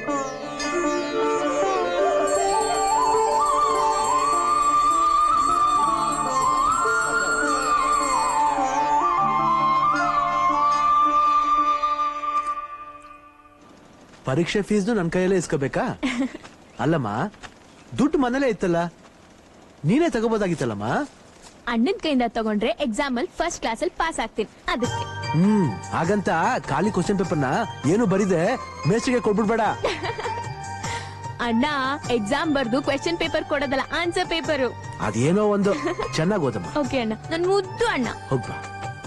ಪರೀಕ್ಷೆ ಫೀಸ್ನು ನನ್ನ ಕೈಯಲ್ಲೇ ಇಸ್ಕೋಬೇಕಾ ಅಲ್ಲಮ್ಮ ದುಡ್ಡು ಮನೇಲೇ ಇತ್ತಲ್ಲ ನೀನೇ ತಗೋಬೋದಾಗಿತ್ತಲ್ಲಮ್ಮ ಅಣ್ಣನ್ ಕೈಯಿಂದ ತಗೊಂಡ್ರೆ ಎಕ್ಸಾಮ್ ಅಲ್ಲಿ ಫಸ್ಟ್ ಕ್ಲಾಸ್ ಅಲ್ಲಿ ಪಾಸ್ ಆಗ್ತೀನಿ ಅದಕ್ಕೆ ಹ್ಮ್ ಹಾಗಂತ ಖಾಲಿ ಕ್ವಶನ್ ಪೇಪರ್ನ ಏನು ಬರಿದೆ ಮೇಸ್ಟ್ರಿಗೆ ಕೊಟ್ಬಿಡ್ಬೇಡ ಅಣ್ಣ ಎಕ್ಸಾಮ್ ಬರ್ದು ಕ್ವೆಶ್ಚನ್ ಪೇಪರ್ ಕೊಡೋದಲ್ಲ ಆನ್ಸರ್ ಪೇಪರ್ ಅದೇನೋ ಒಂದು ಚೆನ್ನಾಗ್ ಓದಮ್ಮ ಓಕೆ ಅಣ್ಣ ನನ್ ಮುದ್ದು ಅಣ್ಣ ಹೋಗ್ಬಾ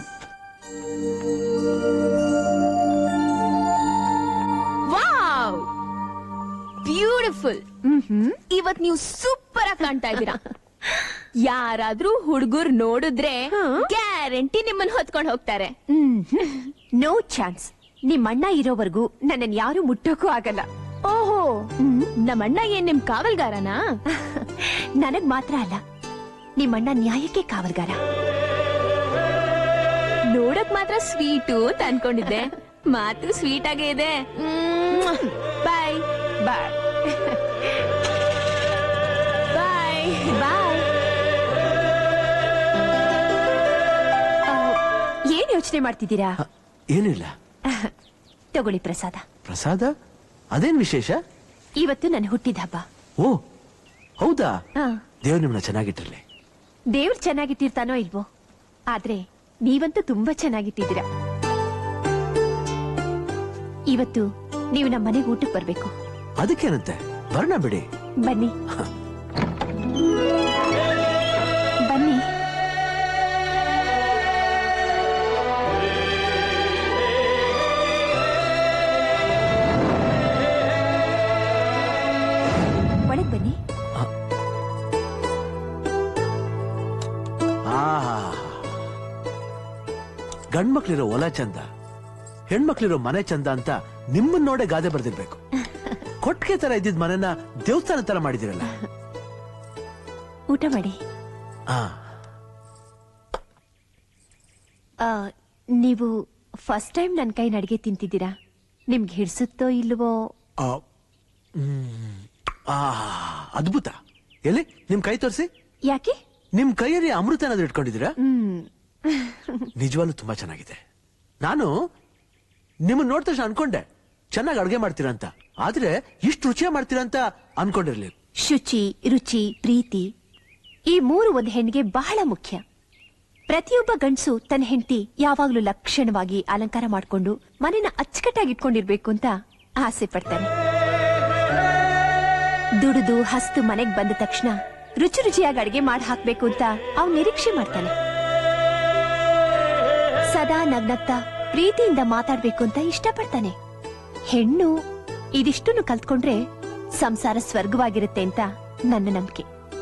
ವಾವ್ ಬ್ಯೂಟಿಫುಲ್ ಇವತ್ ನೀವು ಸೂಪರ್ ಆಗಿ ಕಾಣ್ತಾ ಇದ್ದೀರಾ ಯಾರಾದ್ರೂ ಹುಡುಗರು ನೋಡಿದ್ರೆ ಗ್ಯಾರಂಟಿ ನಿಮ್ಮನ್ನ ಹೊತ್ಕೊಂಡು ಹೋಗ್ತಾರೆ ನೋ ಚಾನ್ಸ್ ನಿಮ್ಮಣ್ಣ ಇರೋವರೆಗೂ ನನ್ನನ್ ಯಾರು ಮುಟ್ಟೋಕೂ ಆಗಲ್ಲ ಓಹೋ ನಮ್ಮಣ್ಣ ಏನ್ ನಿಮ್ ಕಾವಲ್ಗಾರನಾ ನನಗ್ ಮಾತ್ರ ಅಲ್ಲ ನಿಮ್ಮಣ್ಣ ನ್ಯಾಯಕ್ಕೆ ಕಾವಲ್ಗಾರ ನೋಡಕ್ ಮಾತ್ರ ಸ್ವೀಟು ಅಂತ ಅನ್ಕೊಂಡಿದ್ದೆ ಮಾತು ಸ್ವೀಟ್ ಆಗೇ ಇದೆ ಬಾಯ್ ಬಾಯ್ ಬಾಯ್ ಬಾಯ್ ಏನ್ ಯೋಚನೆ ಮಾಡ್ತಿದ್ದೀರಾ ಹ, ಏನಿಲ್ಲ ತಗೊಳ್ಳಿ ಪ್ರಸಾದ ಪ್ರಸಾದ ಅದೇನ್ ವಿಶೇಷ ಇವತ್ತು ನನ್ನ ಹುಟ್ಟಿದ ಹಬ್ಬ ಓ ಹೌದಾ ಆ, ದೇವ್ರು ನಿಮ್ನ ಚೆನ್ನಾಗಿಟ್ಟಿರ್ಲಿ ದೇವ್ರು ಚೆನ್ನಾಗಿಟ್ಟಿರ್ತಾನೋ ಇಲ್ವೋ ಆದ್ರೆ ನೀವಂತೂ ತುಂಬಾ ಚೆನ್ನಾಗಿಟ್ಟಿದ್ದೀರಾ ಇವತ್ತು ನೀವು ನಮ್ಮ ಮನೆಗೆ ಊಟಕ್ಕೆ ಬರ್ಬೇಕು ಅದಕ್ಕೇನಂತೆ ಬರ್ಣ ಬಿಡಿ ಬನ್ನಿ ಬನ್ನಿ ಒಳಗ್ ಬನ್ನಿ ಆಹಾ ಗಂಡ್ಮಕ್ಳಿರೋ ಹೊಲ ಚಂದ ಹೆಣ್ಮಕ್ಳಿರೋ ಮನೆ ಚಂದ ಅಂತ ನಿಮ್ಮನ್ನ ನೋಡೇ ಗಾದೆ ಬರ್ದಿರ್ಬೇಕು ಕೊಟ್ಟಿಗೆ ತರ ಇದ್ದಿದ್ ಮನೆನ ದೇವಸ್ಥಾನ ತರ ಮಾಡಿದಿರಲ್ಲ ಊಟ ಮಾಡಿ ಆ ಆ, ನೀವು ಫಸ್ಟ್ ಟೈಮ್ ನನ್ನ ಕೈ ಅಡಿಗೆ ತಿಂತಿದ್ದೀರಾ ನಿಮ್ಗೆ ಹಿಡ್ಸುತ್ತೋ ಇಲ್ವೋ ಆ, ಮ್, ಆ, ಅದ್ಭುತ ಎಲ್ಲಿ ನಿಮ್ ಕೈ ತೋರಿಸಿ ಯಾಕೆ ನಿಮ್ ಕೈಯಲ್ಲಿ ಅಮೃತ ಏನಾದ್ರು ಇಟ್ಕೊಂಡಿದ್ದೀರಾ ಹ್ಮ್ ನಿಜವಾಗ್ಲೂ ತುಂಬಾ ಚೆನ್ನಾಗಿದೆ ನಾನು ನಿಮ್ಮನ್ನ ನೋಡಿದ ತಕ್ಷಣ ಅನ್ಕೊಂಡೆ ಚೆನ್ನಾಗಿ ಅಡ್ಗೆ ಮಾಡ್ತೀರಾ ಅಂತ ಆದ್ರೆ ಇಷ್ಟು ರುಚಿಯ ಮಾಡ್ತೀರಾ ಅಂತ ಅನ್ಕೊಂಡಿರ್ಲಿ ಶುಚಿ ರುಚಿ ಪ್ರೀತಿ ಈ ಮೂರು ಒಂದು ಹೆಣ್ಣಿಗೆ ಬಹಳ ಮುಖ್ಯ ಪ್ರತಿಯೊಬ್ಬ ಗಂಡಸು ತನ್ನ ಹೆಂಡತಿ ಯಾವಾಗ್ಲೂ ಲಕ್ಷಣವಾಗಿ ಅಲಂಕಾರ ಮಾಡ್ಕೊಂಡು ಮನೆನ ಅಚ್ಚುಕಟ್ಟಾಗಿ ಇಟ್ಕೊಂಡಿರ್ಬೇಕು ಅಂತ ಆಸೆ ಪಡ್ತಾನೆ ದುಡಿದು ಹಸ್ತು ಮನೆಗ್ ಬಂದ ತಕ್ಷಣ ರುಚಿ ರುಚಿಯಾಗಿ ಅಡಿಗೆ ಮಾಡಿ ಹಾಕ್ಬೇಕು ಅಂತ ಅವ್ನು ನಿರೀಕ್ಷೆ ಮಾಡ್ತಾನೆ ಸದಾ ನಗ್ನಗ್ತಾ ಪ್ರೀತಿಯಿಂದ ಮಾತಾಡ್ಬೇಕು ಅಂತ ಇಷ್ಟಪಡ್ತಾನೆ ಹೆಣ್ಣು ಇದಿಷ್ಟನ್ನು ಕಲ್ತ್ಕೊಂಡ್ರೆ ಸಂಸಾರ ಸ್ವರ್ಗವಾಗಿರುತ್ತೆ ಅಂತ ನನ್ನ ನಂಬಿಕೆ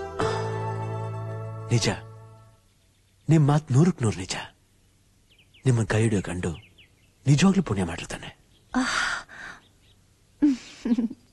ನಿಜ ನಿಮ್ ಮಾತ್ ನೂರಕ್ ನೂರು ನಿಜ ನಿಮ್ಮನ್ ಕೈ ಹಿಡಿಯೋ ಗಂಡು ನಿಜವಾಗ್ಲೂ ಪುಣ್ಯ ಮಾಡಿರ್ತಾನೆ